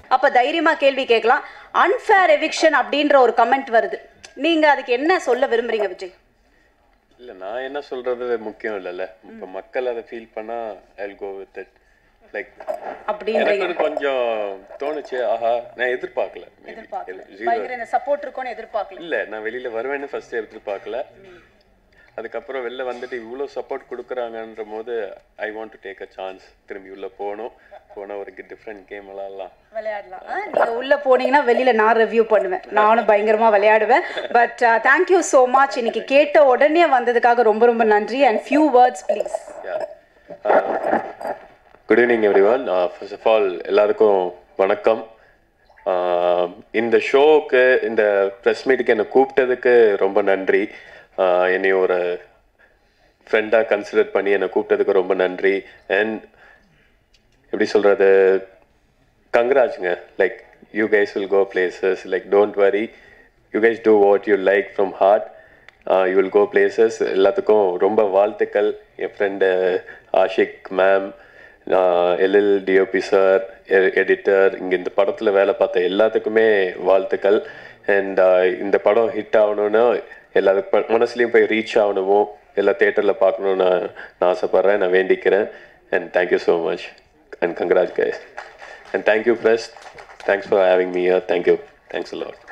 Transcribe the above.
அப்ப தைரியமா கேள்வி கேட்கலாம் அன்ஃபேர் எவிக்ஷன் அப்படின்ற ஒரு கமெண்ட் வருது நீங்க அதுக்கு என்ன சொல்ல விரும்புறீங்க விஜய் இல்ல நான் என்ன சொல்றது முக்கியம் இல்லைல்ல இப்ப மக்கள் அதை ஃபீல் பண்ணா I go with it like அப்படின்றீங்க எனக்கு கொஞ்சம் தோணுச்சு ஆஹா நான் எதிர்பார்க்கல maybe. எதிர்பார்க்கல Zero. பயங்கர இந்த சப்போர்ட் இருக்கும்னு எதிர்பார்க்கல இல்ல நான் வெளியில வருவேன்னு ஃபர்ஸ்ட் எதிர்பார்க்கல அதுக்கப்புறம் வெளில வந்துட்டு இவ்வளோ சப்போர்ட் கொடுக்குறாங்கன்ற போது I want to take a chance திரும்பி உள்ள போகணும் போனா ஒரு டிஃப்ரெண்ட் கேம் விளாடலாம் விளையாடலாம் ஆ, நீங்க உள்ள போனீங்கன்னா வெளியில நான் ரிவ்யூ பண்ணுவேன் நானும் பயங்கரமா விளையாடுவேன் பட் தேங்க்யூ ஸோ மச் இன்னைக்கு கேட்ட உடனே வந்ததுக்காக ரொம்ப ரொம்ப நன்றி and few words please good evening everyone first of all எல்லாருக்கும் வணக்கம் Uh, இந்த ஷோவுக்கு இந்த ப்ரெஸ் மீட்டுக்கு என்னை கூப்பிட்டதுக்கு ரொம்ப நன்றி Uh, என்னை ஒரு ஃப்ரெண்டாக கன்சிடர் பண்ணி என்னை கூப்பிட்டதுக்கு ரொம்ப நன்றி அண்ட் எப்படி சொல்கிறது கங்க்ராஜுங்க like you guys will go places like don't worry you guys do what you like from heart you will go places எல்லாத்துக்கும் ரொம்ப வாழ்த்துக்கள் என் friend Ashiq ma'am LL DOP sir editor இங்கே இந்த படத்தில் வேலை பார்த்த எல்லாத்துக்குமே வாழ்த்துக்கள் அண்ட் இந்த படம் ஹிட் ஆகணும்னா எல்லாத்துக்கு ப- மனசுலயும் போய் ரீச் ஆகணுமோ எல்லா தேட்டரில் பார்க்கணும்னு நான் நான் ஆசைப்பட்றேன் நான் வேண்டிக்கிறேன் and thank you so much and congrats guys and thank you plus thanks for having me thank you thanks lot